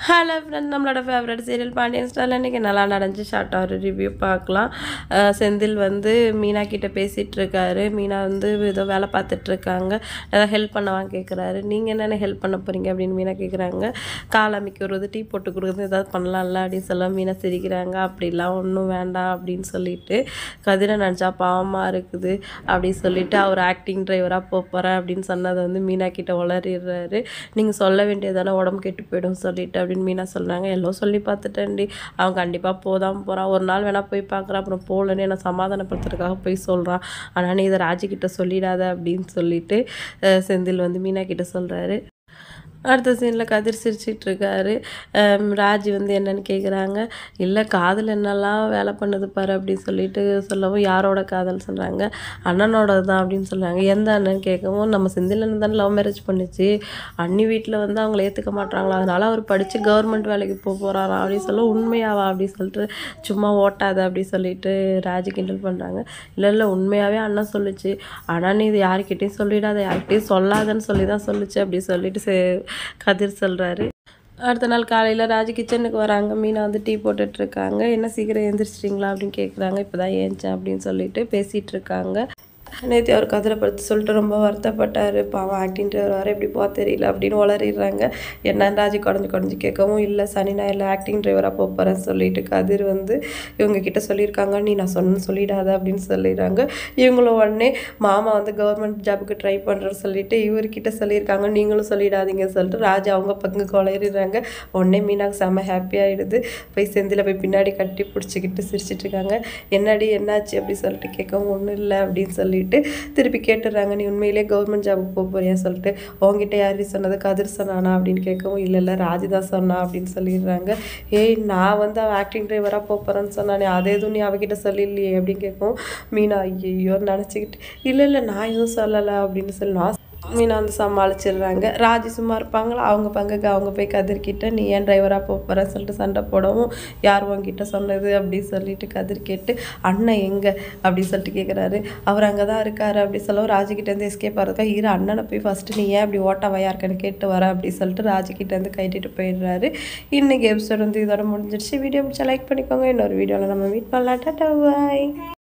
hello friend நம்மளோட favourite serial Pandian ஸ்டாரில் இன்றைக்கி நல்லா நடந்துச்சு ஷார்ட்டாக ஒரு ரிவ்யூ பார்க்கலாம் அஹ் செந்தில் வந்து மீனா கிட்ட பேசிகிட்டு இருக்காரு மீனா வந்து ஏதோ வேலை பார்த்துட்டு இருக்காங்க ஏதாவது ஹெல்ப் பண்ணவா கேட்குறாரு நீங்கள் என்னென்ன ஹெல்ப் பண்ண போகிறீங்க அப்படின்னு மீனா கேட்குறாங்க கால் அமைக்கிறது டீ போட்டு கொடுக்குறது ஏதாவது பண்ணலாம்ல அப்படின்னு சொல்ல மீனா சிரிக்கிறாங்க அப்படிலாம் ஒன்றும் வேண்டாம் அப்படின்னு சொல்லிட்டு கதிரை நினச்சா பாவமாக இருக்குது அப்படின்னு சொல்லிட்டு அவர் ஆக்டிங் டிரைவராக போக போகிறேன் அப்படின்னு சொன்னதை வந்து மீனா கிட்ட உளறிடுறாரு நீங்கள் சொல்ல வேண்டியதானே உடம்பு கெட்டு போயிடும் சொல்லிட்டு அப்படின்னு மீனா சொல்கிறாங்க எல்லாம் சொல்லி பார்த்துட்டேன்டி அவன் கண்டிப்பாக போதான் போகிறான் ஒரு நாள் வேணால் போய் பார்க்குறான் அப்புறம் போகலன்னு என்னை சமாதானப்படுத்துறதுக்காக போய் சொல்கிறான் ஆனால் நீ இதை ராஜி கிட்ட சொல்லிடாத அப்படின்னு சொல்லிட்டு அஹ், செந்தில் வந்து மீனா கிட்ட சொல்கிறாரு அடுத்த சீனில் கதிர் சிரிச்சிட்டு இருக்காரு அம், ராஜி வந்து என்னன்னு கேட்குறாங்க இல்லை காதல் என்னெல்லாம் வேலை பண்ணுது பாரு அப்படின்னு சொல்லிட்டு சொல்லவும் யாரோட காதல் சொல்கிறாங்க அண்ணனோட தான் அப்படின்னு சொல்கிறாங்க எந்த அண்ணன் கேட்கவும் நம்ம செந்திலன் தானே லவ் மேரேஜ் பண்ணுச்சு அண்ணி வீட்டில் வந்து அவங்கள ஏற்றுக்க மாட்டாங்களா அதனால அவர் படித்து கவர்மெண்ட் வேலைக்கு போக போகிறாரா அப்படின்னு சொல்ல உண்மையாவா அப்படின்னு சொல்லிட்டு சும்மா ஓட்டாத அப்படி சொல்லிட்டு ராஜி கிண்டல் பண்ணுறாங்க இல்லை இல்லை உண்மையாகவே அண்ணன் சொல்லுச்சு ஆனால் நீ இது யார்கிட்டயும் சொல்லிடாத யார்கிட்டயும் சொல்லாதன்னு சொல்லி தான் சொல்லுச்சு அப்படி சொல்லிட்டு செ- கதிர் சொல்கிறாரு அடுத்த நாள் காலையில் ராஜ் கிச்சனுக்கு வராங்க மீனா வந்து டீ போட்டுட்டு இருக்காங்க என்ன சீக்கிரம் எழுந்திரிச்சிட்டிங்களா அப்படின்னு கேட்குறாங்க இப்போ தான் ஏஞ்சேன் அப்படின்னு சொல்லிட்டு பேசிகிட்டு இருக்காங்க நேற்று அவர் கதிரை படுத்து சொல்லிட்டு ரொம்ப வருத்தப்பட்டார் பாவம் ஆக்டிங் டிரைவர் வர எப்படி போக தெரியல அப்படின்னு உளறிடுறாங்க என்ன ராஜி குடஞ்சி குடஞ்சி கேட்கவும் இல்லை சனி ஞாயிறில் ஆக்டிங் டிரைவராக போக போகிறேன்னு சொல்லிட்டு கதிர் வந்து இவங்க கிட்ட சொல்லியிருக்காங்க நீ நான் சொன்ன சொல்லிடாத அப்படின்னு சொல்லிடுறாங்க இவங்களும் உடனே மாமா வந்து கவர்மெண்ட் ஜாபுக்கு ட்ரை பண்ணுறேன்னு சொல்லிட்டு இவர்கிட்ட சொல்லியிருக்காங்க நீங்களும் சொல்லிடாதீங்கன்னு சொல்லிட்டு ராஜா அவங்க பங்கு குழையிறாங்க உடனே மீனாக்கு செம்ம ஹாப்பி ஆகிடுது போய் செந்தில் போய் பின்னாடி கட்டி பிடிச்சிக்கிட்டு சிரிச்சிட்டு இருக்காங்க என்னடி என்னாச்சு அப்படி சொல்லிட்டு கேட்கவும் ஒன்றும் இல்லை அப்படின்னு சொல்லிட்டு திருப்பி கேட்டுடுறாங்க நீ உண்மையிலே கவர்மெண்ட் ஜாபுக்கு போக போறியா சொல்லிட்டு உங்ககிட்ட யாரு சொன்னது கதிர் சொன்னானா அப்படின்னு கேட்கவும் இல்லை இல்லை ராஜி தான் சொன்னா அப்படின்னு சொல்லிடுறாங்க ஏய் நான் வந்து அவன் ஆக்டிங் டிரைவராக போக போகிறேன்னு சொன்னானே அதே எதுவும் நீ அவகிட்ட சொல்லிடலையே அப்படின்னு கேட்கவும் மீனா ஐயோ நினச்சிக்கிட்டு இல்லை இல்லை நான் எதுவும் சொல்லலை அப்படின்னு சொல்லி நான் மீனா வந்து சமாளிச்சிடுறாங்க ராஜி சும்மா இருப்பாங்களா அவங்க பங்குக்கு அவங்க போய் கதிர்கிட்ட நீ ஏன் டிரைவராக போக போகிற சொல்லிட்டு சண்டை போடவும் யார் உங்ககிட்ட சொன்னது அப்படின்னு சொல்லிட்டு கதிர் கேட்டு அண்ணன் எங்கே அப்படின்னு சொல்லிட்டு கேட்குறாரு அவர் அங்கே தான் இருக்காரு அப்படி சொல்லவும் ராஜிக்கிட்டேருந்து எஸ்கேப் ஆகிறதுக்கா இரு அண்ணனை போய் ஃபஸ்ட்டு நீ ஏன் அப்படி ஓட்ட வயா இருக்கன்னு கேட்டு வர அப்படி சொல்லிட்டு ராஜிக்கிட்டேருந்து கைட்டிட்டு போயிடுறாரு இன்னைக்கு எபிசோட் வந்து இதோட முடிஞ்சிடுச்சு வீடியோ பிடிச்சா லைக் பண்ணிக்கோங்க இன்னொரு வீடியோவில் நம்ம மீட் பண்ணலாம் டாட்டா பாய்